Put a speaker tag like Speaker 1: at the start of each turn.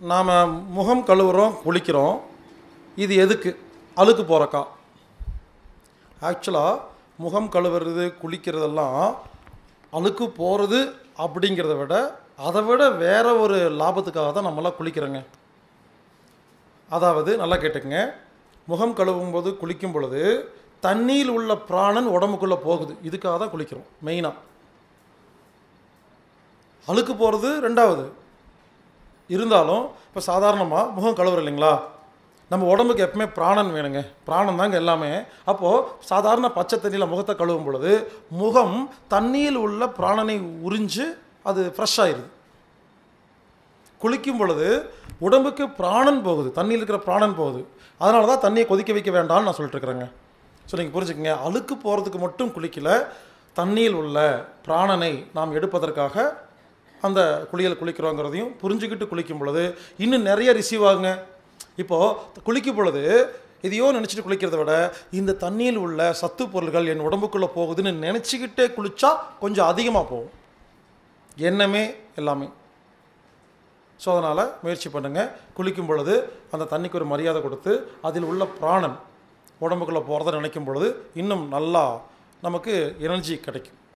Speaker 1: நாம் முகம் கழுவுறோம் குளிக்கிறோம் இது எதுக்கு அழுக்கு போகிறக்கா ஆக்சுவலாக முகம் கழுவுறது குளிக்கிறதெல்லாம் அழுக்கு போகிறது அப்படிங்கிறத விட அதை விட வேற ஒரு லாபத்துக்காக தான் நம்மளாம் குளிக்கிறோங்க அதாவது நல்லா கேட்டுக்கங்க முகம் கழுவும் போது குளிக்கும் பொழுது தண்ணியில் உள்ள பிராணன் உடம்புக்குள்ளே போகுது இதுக்காக தான் குளிக்கிறோம் மெயினாக அழுக்கு போகிறது ரெண்டாவது இருந்தாலும் இப்போ சாதாரணமாக முகம் கழுவுற இல்லைங்களா நம்ம உடம்புக்கு எப்பவுமே பிராணன் வேணுங்க பிராணம் தாங்க எல்லாமே அப்போது சாதாரண பச்சை தண்ணியில் முகத்தை கழுவும் பொழுது முகம் தண்ணியில் உள்ள பிராணனை உறிஞ்சு அது ஃப்ரெஷ் ஆயிடுது குளிக்கும் பொழுது உடம்புக்கு பிராணன் போகுது தண்ணியில் இருக்கிற பிராணன் போகுது அதனால தான் தண்ணியை கொதிக்க வைக்க வேண்டாம்னு நான் சொல்லிட்டு இருக்கிறேங்க ஸோ நீங்கள் புரிஞ்சுக்கங்க அழுக்கு போகிறதுக்கு மட்டும் குளிக்கல தண்ணியில் உள்ள பிராணனை நாம் எடுப்பதற்காக அந்த குளியல் குளிக்கிறோங்கிறதையும் புரிஞ்சுக்கிட்டு குளிக்கும் பொழுது இன்னும் நிறைய ரிசீவ் ஆகுங்க இப்போது குளிக்கும் பொழுது இதையோ நினச்சிட்டு குளிக்கிறத விட இந்த தண்ணியில் உள்ள சத்து பொருள்கள் என் உடம்புக்குள்ளே போகுதுன்னு நினச்சிக்கிட்டே குளித்தா கொஞ்சம் அதிகமாக போகும் எண்ணமே எல்லாமே ஸோ அதனால் முயற்சி பண்ணுங்கள் குளிக்கும் பொழுது அந்த தண்ணிக்கு ஒரு மரியாதை கொடுத்து அதில் உள்ள பிராணன் உடம்புக்குள்ளே போகிறத நினைக்கும் பொழுது இன்னும் நல்லா நமக்கு எனர்ஜி கிடைக்கும்